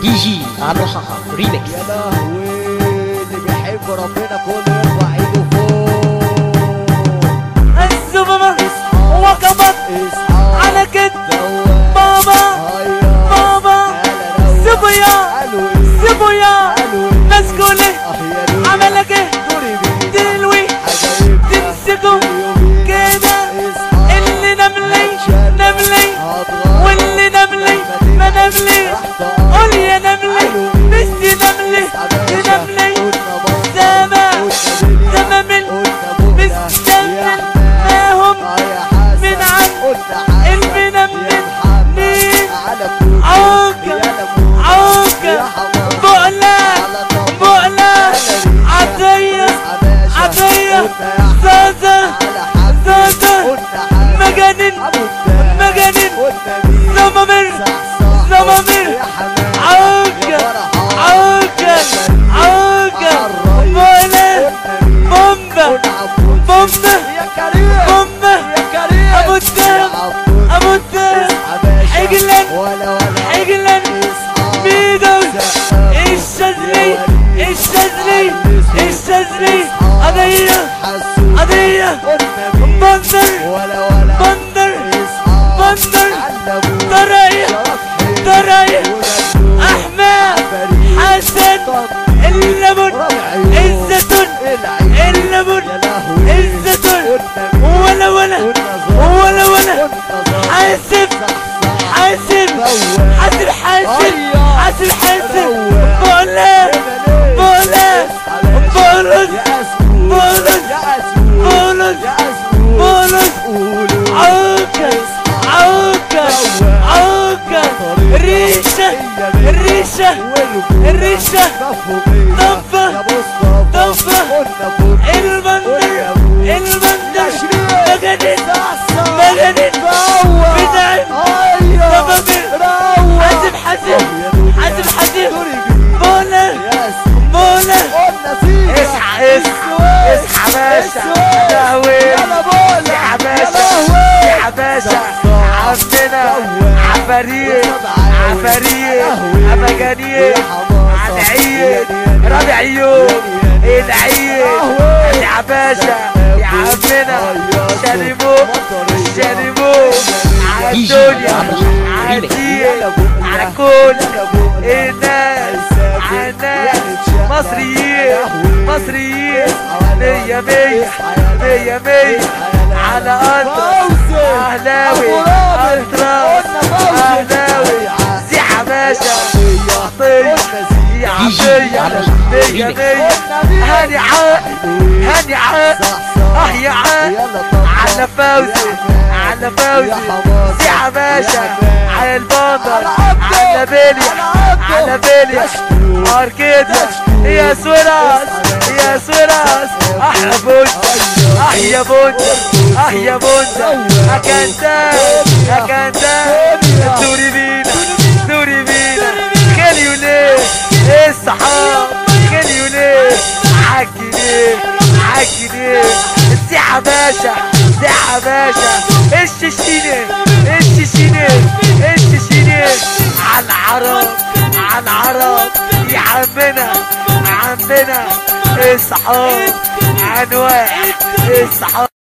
دي جي عبد الحق ريميكس يا لهوي اللي بيحب ربنا كله يرفع ايده فوق الزمامة اصحى وقفت اصحى على كد دوام بابا هيا بابا هلا روق. سيبويا قالوا ايه سيبويا قالوا ايه مسكولة اه يا دنيا عملك ايه دوري بيه تلوي حبايبنا تمسكوا اليومين كده اصحى اللي نملي نملي هتغير واللي نملي ما نملي قول يا نملي بس نملي نملي سما سما من مستمن ما هم من عن المنمن مين عوكة عوكة بقلة بقلة عطية عطية زازة زازة مجانين مجانين زمامير زمامير عوكة عوكة عوكة بقلة بومبا بومبا بومبا ابو الدهب ابو الدهب عجلا عجلا ميدوس الشاذلي الشاذلي الشاذلي قضية قضية بندر بندر بندر طريق طريق احمد حسن الليمون الزيتون الليمون الزيتون ولا ولا ولا ولا حاسب حاسب حاسب حاسب حاسب حاسب بقولك بقولك بقولك بقولك بقولك بقولك عوكة عوكة عوكة الريشة الريشة الريشة طفة طفة المندر المندر مجانين مجانين بدعم زمامير حاسب حاسب حاسب حاسب بولا بولا اصحى اصحى اصحى باشا لهوي يا باشا يا باشا عمنا عفاريت عفاريت أمجانيت العيد رابع يوم العيد يا باشا يا عمنا شربوا شربوا عالدنيا عالدين على كل الناس عالناس مصريين مصريين مية مية مية مية على أرض أهلاوي أطراف أهلاوي سيحة باشا عطية يا عطية مية مية هاني عاق هاني عاق اه يا عاق على فوزي على فوزي سيحة باشا على البندر على بيليا على بيليا ماركيتا يا سوراس يا سوراس اه يا بوند اه يا بوند اه يا بوند اكنتا اكنتا دوري بينا دوري بينا خليو ليه الصحاب خليو ليه عكي ليه عكي ليه السيحة باشا سيحة باشا الششيني الششيني الششيني على العرب على العرب يا عمنا عمنا الصحاب عنوان الصحاب